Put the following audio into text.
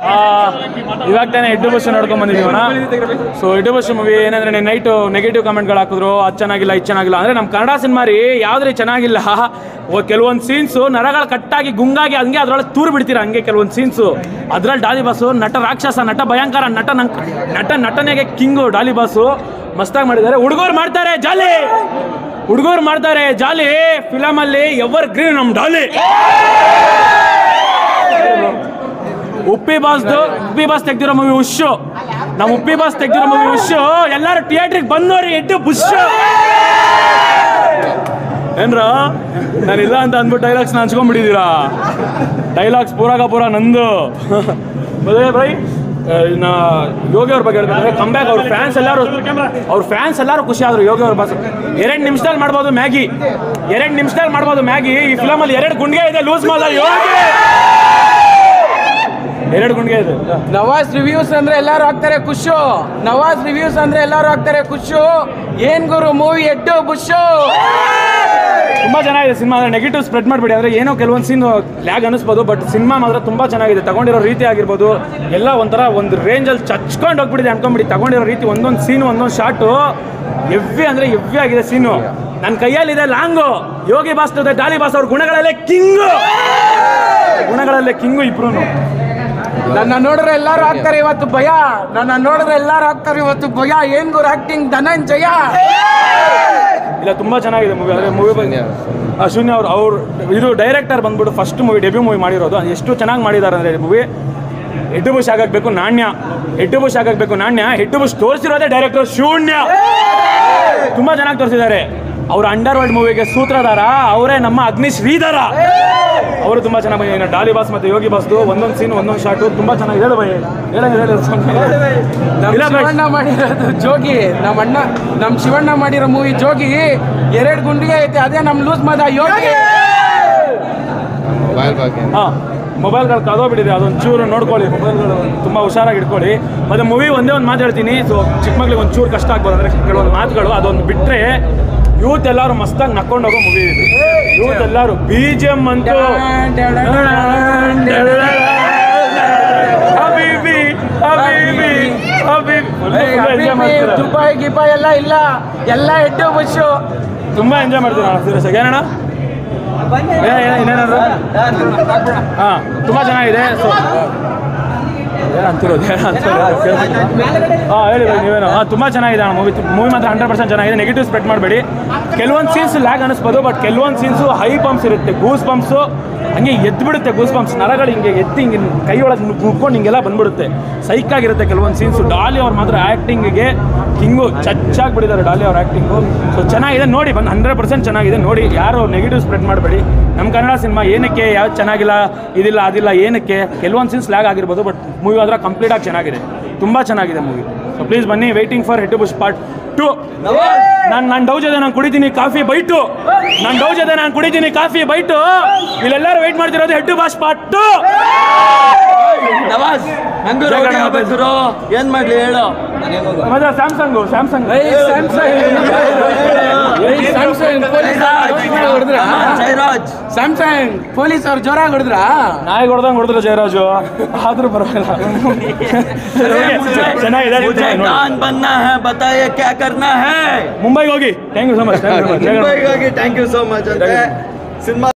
ಆ, ಇವಾಗ ತಾನೇ ಎಡ್ಡು ಬಸ್ ನೋಡ್ಕೊಂಡ್ ಬಂದಿದ್ದೀವಣ ಸೊ ಎಡ್ಡು ಬಸ್ ಮೂವಿ ಏನಂದ್ರೆ ನೈಟು ನೆಗೆಟಿವ್ ಕಮೆಂಟ್ಗಳು ಹಾಕಿದ್ರು ಅದು ಚೆನ್ನಾಗಿಲ್ಲ ಇದು ಚೆನ್ನಾಗಿಲ್ಲ ಅಂದ್ರೆ ನಮ್ಮ ಕನ್ನಡ ಸಿನಿಮಾ ರೀ ಯಾವ್ದ್ರಿ ಚೆನ್ನಾಗಿಲ್ಲ ಕೆಲವೊಂದು ಸೀನ್ಸು ನರಗಳು ಕಟ್ಟಾಗಿ ಗುಂಗಾಗಿ ಹಂಗೆ ಅದ್ರೊಳಗೆ ತೂರು ಬಿಡ್ತೀರ ಹಂಗೆ ಕೆಲವೊಂದು ಸೀನ್ಸು ಅದ್ರಲ್ಲಿ ಡಾಲಿ ಬಾಸು ನಟ ರಾಕ್ಷಸ ನಟ ಭಯಂಕರ ನಟ ನಂಗ್ ನಟ ನಟನೆಗೆ ಕಿಂಗು ಡಾಲಿ ಬಾಸು ಮಸ್ತಾಗಿ ಮಾಡಿದ್ದಾರೆ ಹುಡುಗರು ಮಾಡ್ತಾರೆ ಜಾಲಿ ಹುಡುಗರು ಮಾಡ್ತಾರೆ ಜಾಲಿ ಫಿಲಮಲ್ಲಿ ಎವರ್ ಗ್ರೀನ್ ನಮ್ಮ ಡಾಲಿ ಉಪ್ಪಿ ಬಾಸ್ದು ಉಪ್ಪಿ ಬಾಸ್ ತೆಗ್ದಿರೋ ಮೂವಿ ಉಶ್ಶು ನಮ್ಮ ಉಪ್ಪಿ ಬಾಸ್ ತೆಗ್ದಿರೋ ಮೂವಿ ಉಶ್ಶು ಎಲ್ಲರೂ ಥಿಯೇಟ್ರಿಗೆ ಬಂದೋರಿ ಎಡ್ಡು ಬುಷ್ ಏನ್ರ ನಾನು ಇಲ್ಲ ಅಂತ ಅಂದ್ಬಿಟ್ಟು ಡೈಲಾಗ್ಸ್ನ ಹಂಚ್ಕೊಂಡ್ಬಿಟ್ಟಿದ್ದೀರಾ ಡೈಲಾಗ್ಸ್ ಪೂರಾಗ ಪೂರ ನಂದು ಮದುವೆ ಬೈ ಆ, ಇನ್ನ ಯೋಗಿ ಅವ್ರ ಬಗ್ಗೆ ಹೇಳ್ಬೇಕಂದ್ರೆ ಕಂಬ್ಯಾಕ್ ಅವ್ರ ಫ್ಯಾನ್ಸ್ ಎಲ್ಲರೂ ಅವ್ರ ಫ್ಯಾನ್ಸ್ ಎಲ್ಲರೂ ಖುಷಿ ಆದ್ರು ಯೋಗಿ ಅವ್ರ ಬಾಸ್ ಎರಡು ನಿಮಿಷದಲ್ಲಿ ಮಾಡ್ಬೋದು ಮ್ಯಾಗಿ ಎರಡು ನಿಮಿಷದಲ್ಲಿ ಮಾಡ್ಬೋದು ಮ್ಯಾಗಿ ಈ ಫಿಲಮಲ್ಲಿ ಎರಡು ಗುಂಡಿಗೆ ಇದೆ ಲೂಸ್ ಮಾಡ ಯೋಗಿ ಎರಡು ಗುಂಡಿಗೆ ಇದೆ ನವಾಜ್ ರಿವ್ಯೂಸ್ ಅಂದ್ರೆ ಎಲ್ಲಾರು ಹಾಕ್ತಾರೆ ಖುಷು ನವಾಜ್ ರಿವ್ಯೂಸ್ ಅಂದ್ರೆ ಎಲ್ಲಾರು ಹಾಕ್ತಾರೆ ಖುಷು ಏನ್ ಗುರು ಮೂವಿ ಎಡ್ಡು ಬುಷು ತುಂಬಾ ಚೆನ್ನಾಗಿದೆ ಸಿನಿಮಾ ಅಂದ್ರೆ ನೆಗೆಟಿವ್ ಸ್ಪ್ರೆಡ್ ಮಾಡಬೇಡಿ ಅಂದ್ರೆ ಏನೋ ಕೆಲವೊಂದು ಸೀನ್ ಲ್ಯಾಗ್ ಅನಿಸ್ಬೋದು ಬಟ್ ಸಿನಿಮಾ ಮಾತ್ರ ತುಂಬಾ ಚೆನ್ನಾಗಿದೆ ತಗೊಂಡಿರೋ ರೀತಿ ಆಗಿರ್ಬೋದು ಎಲ್ಲ ಒಂಥರ ಒಂದು ರೇಂಜಲ್ಲಿ ಚಚ್ಕೊಂಡು ಹೋಗ್ಬಿಟ್ಟಿದೆ ಅನ್ಕೊಂಬಿಡಿ ತಗೊಂಡಿರೋ ರೀತಿ ಒಂದೊಂದು ಸೀನು ಒಂದೊಂದು ಶಾಟು ಎವ್ವಿ ಅಂದ್ರೆ ಎವ್ವಿ ಆಗಿದೆ ಸೀನು ನನ್ನ ಕೈಯಲ್ಲಿದೆ ಲಾಂಗು ಯೋಗಿ ಬಾಸ್ ಜೊತೆ ಡಾಲಿ ಬಾಸ್ ಅವ್ರ ಗುಣಗಳಲ್ಲೇ ಕಿಂಗು ಗುಣಗಳಲ್ಲೇ ಕಿಂಗು ಇಬ್ರು ನನ್ನ ನೋಡಿದ್ರೆ ಎಲ್ಲಾರು ಹಾಕ್ತಾರೆ ಇವತ್ತು ಭಯ ನನ್ನ ನೋಡಿದ್ರೆ ಎಲ್ಲಾರು ಹಾಕ್ತಾರೆ ಇವತ್ತು ಭಯ ಏನ್ ಗುರು ಆಕ್ಟಿಂಗ್ ಧನಂಜಯ ಇಲ್ಲ ತುಂಬಾ ಚೆನ್ನಾಗಿದೆ ಮೂವಿ ಅಂದ್ರೆ ಮೂವಿ ಬಗ್ಗೆ ಶೂನ್ಯ ಅವ್ರು ಅವ್ರು ಇದು ಡೈರೆಕ್ಟರ್ ಬಂದ್ಬಿಟ್ಟು ಫಸ್ಟ್ ಮೂವಿ ಡೆಬ್ಯೂ ಮೂವಿ ಮಾಡಿರೋದು ಅದು ಎಷ್ಟು ಚೆನ್ನಾಗಿ ಮಾಡಿದ್ದಾರೆ ಅಂದರೆ ಮೂವಿ ಹೆಡ್ ಬುಷ್ ಆಗಬೇಕು ನಾಣ್ಯ ಹೆಡ್ ಬುಷ್ ಆಗಬೇಕು ನಾಣ್ಯ ಹೆಡ್ ಬುಷ್ ತೋರಿಸಿರೋದೇ ಡೈರೆಕ್ಟರ್ ಶೂನ್ಯ ತುಂಬಾ ಚೆನ್ನಾಗಿ ತೋರಿಸಿದ್ದಾರೆ ಅವ್ರ ಅಂಡರ್ ವರ್ಲ್ಡ್ ಮೂವಿಗೆ ಸೂತ್ರಧಾರ ಅವರೇ ನಮ್ಮ ಅಗ್ನಿ ಶ್ರೀಧರ ಅವರು ತುಂಬಾ ಚೆನ್ನಾಗಿ ಬಂದಿದ್ದಾರೆ ಡಾಲಿ ಬಾಸ್ ಮತ್ತೆ ಯೋಗಿ ಬಾಸ್ದು ಒಂದೊಂದು ಸೀನ್ ಒಂದೊಂದು ಶಾಟು ತುಂಬಾ ಚೆನ್ನಾಗಿದೆ ಹೇಳು ಬೈ ಹೇಳ ನಮ್ ಶಿವಣ್ಣ ಮಾಡಿರೋದು ಜೋಗಿ ನಮ್ಮ ಅಣ್ಣ ನಮ್ ಶಿವಣ್ಣ ಮಾಡಿರೋ ಮೂವಿ ಜೋಗಿ ಎರಡ್ ಗುಂಡಿಗೆ ಐತೆ ಅದೇ ನಮ್ ಲೂಸ್ ಮದ ಯೋಗಿ ಮೊಬೈಲ್ ಬಗ್ಗೆ ಹಾಂ ಮೊಬೈಲ್ಗಳು ಕದೋಗ್ಬಿಟ್ಟಿದೆ ಅದೊಂದು ಚೂರು ನೋಡ್ಕೊಳ್ಳಿ ಮೊಬೈಲ್ಗಳು ತುಂಬ ಹುಷಾರಾಗಿ ಇಟ್ಕೊಳ್ಳಿ ಮತ್ತು ಮೂವಿ ಒಂದೇ ಒಂದು ಮಾತು ಹೇಳ್ತೀನಿ ಸೊ ಚಿಕ್ಕ ಮಕ್ಳಿಗೆ ಒಂದು ಚೂರು ಕಷ್ಟ ಆಗ್ಬೋದು ಅಂದರೆ ಕೆಲವೊಂದು ಮಾತುಗಳು ಅದೊಂದು ಬಿಟ್ಟರೆ ಯೂತ್ ಎಲ್ಲರೂ ಮಸ್ತಾಗಿ ನಕ್ಕೊಂಡು ಹೋಗೋ ಮೂವಿ ಇದು ಯೂತ್ ಎಲ್ಲರೂ ಬಿ ಜಿ ಎಮ್ ಅಂತೂ ಹಬೀಬಿ ಹಬೀಬಿ ಹಬೀಬಿ ಎಂಜಾಯ್ ಮಾಡ್ತೀರಾ ದುಬೈ ಗಿಬೈ ಎಲ್ಲ ಇಲ್ಲ ಎಲ್ಲ ಎಡ್ಡು ಬಸ್ಸು ತುಂಬ ಎಂಜಾಯ್ ಮಾಡ್ತೀರಾ ಸೀರಿಯಸ್ ಆಗಿ ಏನಣ್ಣ ಏನೇನಾದ್ರು ಹಾಂ ತುಂಬ ಚೆನ್ನಾಗಿದೆ ಸೊ ಏನಂತಿರೋದು ಏನಂತಿರೋದು ಹಾಂ ಹೇಳಿ ಬೈ ನೀವೇನು ಹಾಂ ತುಂಬ ಚೆನ್ನಾಗಿದೆ ಅಣ್ಣ ಮೂವಿ ಮೂವಿ ಮಾತ್ರ ಹಂಡ್ರೆಡ್ ಪರ್ಸೆಂಟ್ ಚೆನ್ನಾಗಿದೆ ನೆಗೆಟಿವ್ ಸ್ಪ್ರೆಡ್ ಮಾಡಬೇಡಿ ಕೆಲವೊಂದು ಸೀನ್ಸ್ ಲ್ಯಾಗ್ ಅನಿಸ್ಬೋದು ಬಟ್ ಕೆಲವೊಂದು ಸೀನ್ಸು ಹೈ ಪಂಪ್ಸ್ ಇರುತ್ತೆ ಗೂಸ್ ಪಂಪ್ಸು ಹಂಗೆ ಎದ್ದು ಬಿಡುತ್ತೆ ಗೂಸ್ ಪಂಪ್ಸ್ ನರಗಳು ಹಿಂಗೆ ಎತ್ತಿ ಹಿಂಗೆ ಕೈ ಒಳಗೆ ನುಗ್ಕೊಂಡು ಹಿಂಗೆಲ್ಲ ಬಂದ್ಬಿಡುತ್ತೆ ಸೈಕಾಗಿರುತ್ತೆ ಕೆಲವೊಂದು ಸೀನ್ಸು ಡಾಲಿ ಅವ್ರು ಮಾತ್ರ ಆ್ಯಕ್ಟಿಂಗಿಗೆ ಹಿಂಗು ಚಚ್ಚಾಗಿ ಬಿಟ್ಟಿದ್ದಾರೆ ಡಾಲಿ ಅವ್ರ ಆ್ಯಕ್ಟಿಂಗು ಸೊ ಚೆನ್ನಾಗಿದೆ ನೋಡಿ ಬಂದು ಹಂಡ್ರೆಡ್ ಪರ್ಸೆಂಟ್ ಚೆನ್ನಾಗಿದೆ ನೋಡಿ ಯಾರು ನೆಗೆಟಿವ್ ಸ್ಪ್ರೆಡ್ ಮಾಡಬೇಡಿ ನಮ್ಮ ಕನ್ನಡ ಸಿನಿಮಾ ಏನಕ್ಕೆ ಯಾವ್ದು ಚೆನ್ನಾಗಿಲ್ಲ ಇದಿಲ್ಲ ಅದಿಲ್ಲ ಏನಕ್ಕೆ ಕೆಲವೊಂದು ಸೀನ್ಸ್ ಲ್ಯಾಗ್ ಆಗಿರ್ಬೋದು ಬಟ್ ಮೂವಿ ಮಾತ್ರ ಕಂಪ್ಲೀಟಾಗಿ ಚೆನ್ನಾಗಿದೆ ತುಂಬ ಚೆನ್ನಾಗಿದೆ ಮೂವಿ ಸೊ ಪ್ಲೀಸ್ ಬನ್ನಿ waiting for head bush part two ನಾನು ನಾನು ಡೌ ಜೊತೆ ನಾನು ಕುಡಿತೀನಿ ಕಾಫಿ ಬೈಟು ನಾನು ಡೌ ಜೊತೆ ನಾನು ಕುಡಿತೀನಿ ಕಾಫಿ ಬೈಟು ಇಲ್ಲೆಲ್ಲರೂ ವೆಯ್ಟ್ ಮಾಡ್ತಿರೋದು ಹೆಡ್ ಬಾಸ್ ಪಾರ್ಟ್ ಟು ನವಾಜ್ ನಂಗೂ ಜಗಳ ರೌಡಿ ಮಾಡ್ತಾ ಆಗ್ಬೇಕು ಏನ್ ಮಾಡ್ಲಿ ಹೇಳು ಮತ್ತೆ ಸ್ಯಾಮ್ಸಂಗು ಸ್ಯಾಮ್ಸಂಗ್ ಸ್ಯಾಮ್ಸಂಗ್ ಪೊಲೀಸ್ ಹೊಡೆದ್ರ ಜಯರಾಜ್ ಸ್ಯಾಮ್ಸಂಗ್ ಪೊಲೀಸ್ ಅವ್ರು ಜೋರಾಗಿ ಹೊಡೆದ್ರ ನಾಯಿ ಹೊಡೆದಂಗೆ ಹೊಡೆದ್ರು ಜಯರಾಜು ಆದ್ರೂ ಪರವಾಗಿಲ್ಲ ಚೆನ್ನಾಗಿದೆ मुझे ನೋಡಿ. कान बनना है बताइए क्या करना है ಮುಂಬೈಗೆ ಹೋಗಿ ಥ್ಯಾಂಕ್ ಯು ಸೊ ಮಚ್ ಮುಂಬೈಗಾಗಿ ಥ್ಯಾಂಕ್ ಯು ಸೋ ಮಚ್ ಅಂದ್ರೆ ಸಿನಿಮಾ